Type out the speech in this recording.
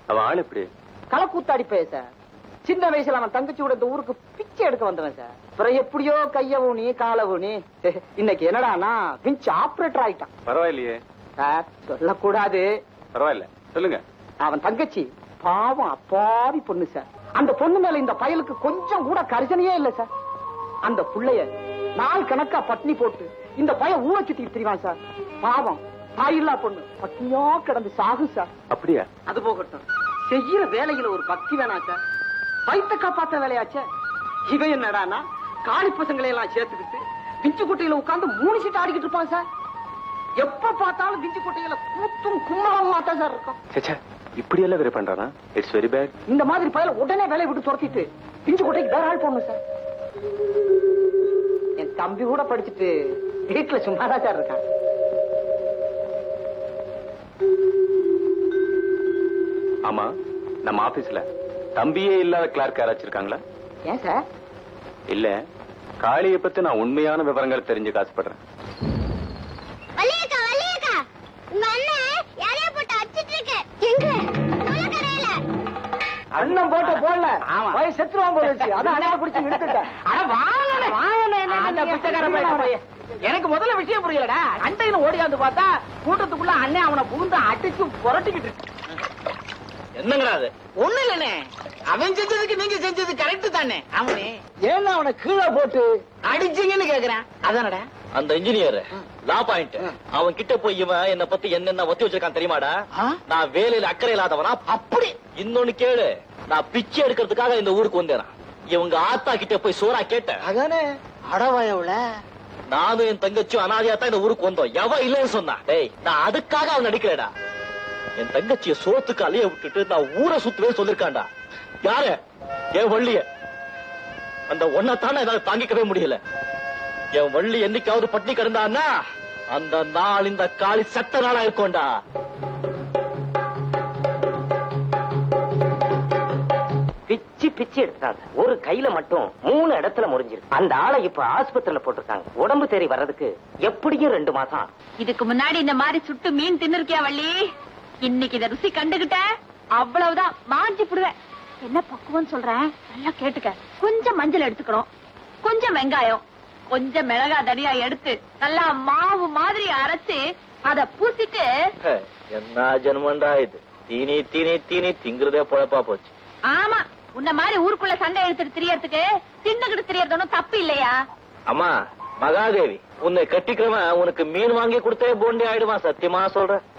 அவன் ஆள் எப்படி களக்கூத்தாடி பைய சார் சின்ன வயசுல அவன் தங்கச்சி கூட இந்த ஊருக்கு பிச்சை எடுக்க வந்தவன் சார் அப்புறம் எப்படியோ கைய ஊனி கால ஊனி இன்னைக்கு என்னடானா பிஞ்ச் ஆபரேட்டர் ஆயிட்டான் பரவாயில்லையே சார் சொல்லக்கூடாது பரவாயில்ல சொல்லுங்க அவன் தங்கச்சி பாவம் அப்பாவி பொண்ணு சார் அந்த பொண்ணு மேல இந்த பயலுக்கு கொஞ்சம் கூட கரிசனையே இல்ல சார் அந்த புள்ளைய நாள் கணக்கா பட்னி போட்டு இந்த பையன் ஊரை சுத்திட்டு திரிவான் சார் பாவம் தாயில்லா பொண்ணு பட்னியா கிடந்து சாகும் சார் அப்படியா அது போகட்டும் செய்யற வேலையில ஒரு பக்தி வேணாம் சார் வயித்த காப்பாத்த வேலையாச்சே இவன் என்னடானா காளி பசங்களை எல்லாம் சேர்த்துக்கிட்டு பிஞ்சு குட்டையில உட்கார்ந்து மூணு சீட்டு ஆடிக்கிட்டு இருப்பான் சார் எப்ப பார்த்தாலும் பிஞ்சு குட்டையில கூத்தும் கும்மலமா தான் சார் இருக்கும் சேச்சா இப்படி எல்லாம் வேற பண்றானா இட்ஸ் வெரி பேட் இந்த மாதிரி பயல உடனே வேலையை விட்டு துரத்திட்டு பிஞ்சு குட்டைக்கு வேற ஆள் போடணும் சார் என் தம்பி கூட படிச்சுட்டு வீட்டுல சும்மாதான் சார் இருக்கான் ஆமா நம்ம ஆபீஸ்ல தம்பியே இல்லாத கிளார்க் யாராச்சும் இருக்காங்களா ஏன் சார் இல்ல காளியை பத்தி நான் உண்மையான விவரங்கள் தெரிஞ்சுக்க ஆசைப்படுறேன் வள்ளியக்கா வள்ளியக்கா உங்க அண்ணன் யாரையோ போட்டு அடிச்சிட்டு இருக்கு எங்க கடையில அண்ணன் போட்ட போடல போய் செத்துருவான் போல இருந்துச்சு. அதான் அண்ணனை பிடிச்சு இழுத்துட்டேன் அந்த பிச்சைக்கார பையன் போய். எனக்கு முதல்ல விஷயம் புரியலடா அண்டையில ஓடியாந்து பார்த்தா கூட்டத்துக்குள்ள அண்ணன் அவனை புகுந்து அடிச்சு புரட்டிக்கிட்டு இருக்கு. என்னங்கடா அது ஒண்ணு இல்லனே அவன் செஞ்சதுக்கு நீங்க செஞ்சது கரெக்ட் தானே அவனே ஏன்னா அவனை கீழே போட்டு அடிச்சீங்கன்னு கேக்குறான் அதானடா அந்த இன்ஜினியர் லா பாயிண்ட் அவன் கிட்ட போய் இவன் என்ன பத்தி என்னென்ன ஒத்தி வச்சிருக்கான் தெரியுமாடா ஆ? நான் வேலையில அக்கறை இல்லாதவனா அப்படி இன்னொன்னு கேளு நான் பிச்சை எடுக்கிறதுக்காக இந்த ஊருக்கு வந்தேன் இவங்க ஆத்தா கிட்ட போய் சோறா கேட்டேன் அதானே அடவாயவுல நானும் என் தங்கச்சியும் அனாதையா தான் இந்த ஊருக்கு வந்தோம் எவ இல்லைன்னு சொன்னா டேய் நான் அதுக்காக அவன் நடிக்கலடா என் தங்கச்சிய சோத்துக்கு அலைய விட்டுட்டு நான் ஊரை சுத்துவே சொல்லிருக்கான்டா யாரு என் வள்ளிய அந்த ஒன்னத்தானே என்னால தாங்கிக்கவே முடியல என் வள்ளி என்னைக்காவது பட்டினி கிடந்தான்னா அந்த நாள் இந்த காளி சட்ட நாளா இருக்கும்டா பிச்சு பிச்சு எடுத்தாங்க ஒரு கையில மட்டும் மூணு இடத்துல முறிஞ்சிருக்கு அந்த ஆளை இப்ப ஆஸ்பத்திரியில போட்டிருக்காங்க உடம்பு தேறி வர்றதுக்கு எப்படியும் ரெண்டு மாசம் ஆகும். இதுக்கு முன்னாடி இந்த மாதிரி சுட்டு மீன் தின்னுருக்கியா வள்ளி இன்னைக்கு இத ருசி கண்டுகிட்ட அவ்வளவுதான் மாஞ்சி புடுவேன் என்ன பக்குவம் சொல்றேன் நல்லா கேட்டுக்க கொஞ்சம் மஞ்சள் எடுத்துக்கணும் கொஞ்சம் வெங்காயம் கொஞ்சம் மிளகா தனியா எடுத்து நல்லா மாவு மாதிரி அரைச்சு அத பூசிட்டு ஹே, என்ன ஜென்மண்டா இது தீனி தீனி தீனி திங்கிறதே பொழப்பா போச்சு ஆமா உன்ன மாதிரி ஊருக்குள்ள சண்டை எடுத்துட்டு திரியறதுக்கு தின்னுகிட்டு திரியறது ஒண்ணும் தப்பு இல்லையா அம்மா மகாதேவி உன்னை கட்டிக்கிறவன் உனக்கு மீன் வாங்கி கொடுத்தே போண்டி ஆயிடுவான் சத்தியமா சொல்றேன்